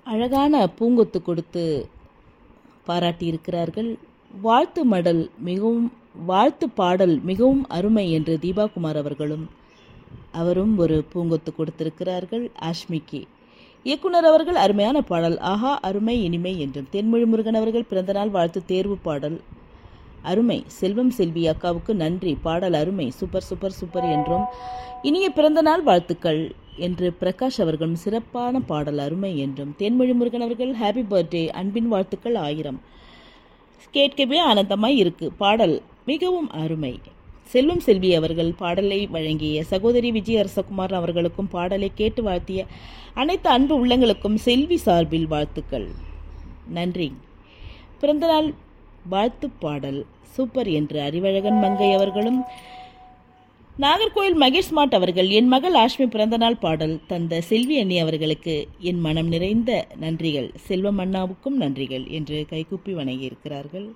அழகான பூங்கொத்து கொடுத்து பாராட்டியிருக்கிறார்கள் வாழ்த்து மடல் மிகவும் வாழ்த்து பாடல் மிகவும் அருமை என்று தீபாகுமார் அவர்களும் அவரும் ஒரு பூங்கொத்து கொடுத்திருக்கிறார்கள் ஆஷ்மிக்கு இயக்குனர் அவர்கள் அருமையான பாடல் ஆஹா அருமை இனிமை என்றும் தென்மொழி முருகன் அவர்கள் பிறந்தநாள் வாழ்த்து தேர்வு பாடல் அருமை செல்வம் செல்வி அக்காவுக்கு நன்றி பாடல் அருமை சூப்பர் சூப்பர் சூப்பர் என்றும் இனிய பிறந்தநாள் வாழ்த்துக்கள் என்று பிரகாஷ் அவர்களும் சிறப்பான பாடல் அருமை என்றும் தென்மொழி முருகன் அவர்கள் ஹாப்பி பர்த்டே அன்பின் வாழ்த்துக்கள் ஆயிரம் கேட்கவே ஆனந்தமாய் இருக்கு பாடல் மிகவும் அருமை செல்வம் செல்வி அவர்கள் பாடலை வழங்கிய சகோதரி விஜய் அரசகுமார் அவர்களுக்கும் பாடலை கேட்டு வாழ்த்திய அனைத்து அன்பு உள்ளங்களுக்கும் செல்வி சார்பில் வாழ்த்துக்கள் நன்றி பிறந்தநாள் வாழ்த்து பாடல் சூப்பர் என்று அறிவழகன் மங்கை அவர்களும் நாகர்கோயில் மகேஷ் ஸ்மார்ட் அவர்கள் என் மகள் ஆஷ்மி பிறந்தநாள் பாடல் தந்த செல்வி அண்ணி அவர்களுக்கு என் மனம் நிறைந்த நன்றிகள் செல்வம் அண்ணாவுக்கும் நன்றிகள் என்று கைகூப்பி வணங்கியிருக்கிறார்கள்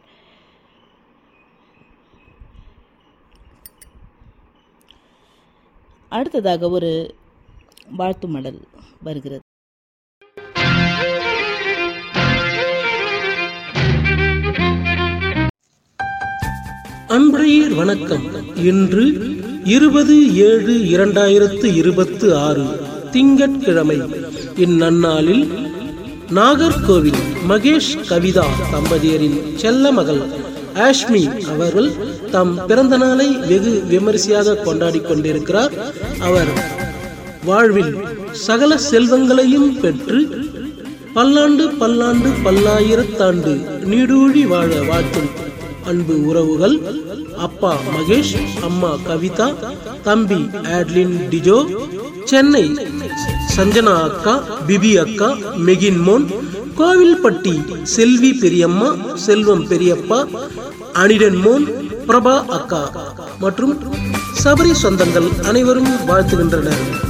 அடுத்ததாக ஒரு வாழ்த்து மடல் வருகிறது அன்பரையர் வணக்கம் இன்று இருபது ஏழு இரண்டாயிரத்து இருபத்து ஆறு திங்கட்கிழமை இந்நன்னாளில் நாகர்கோவில் மகேஷ் கவிதா தம்பதியரின் செல்ல மகள் ஆஷ்மி அவர்கள் தம் பிறந்த நாளை வெகு விமரிசையாக கொண்டாடி கொண்டிருக்கிறார் அவர் வாழ்வில் சகல செல்வங்களையும் பெற்று பல்லாண்டு பல்லாண்டு பல்லாயிரத்தாண்டு நீடூழி வாழ வாழ்த்தும் அன்பு உறவுகள் அப்பா மகேஷ் அம்மா கவிதா தம்பி ஆட்லின் டிஜோ சென்னை சஞ்சனா அக்கா பிபி அக்கா மெகின் மோன் கோவில்பட்டி செல்வி பெரியம்மா செல்வம் பெரியப்பா அனிடன் மோன் பிரபா அக்கா மற்றும் சபரி சொந்தங்கள் அனைவரும் வாழ்த்துகின்றனர்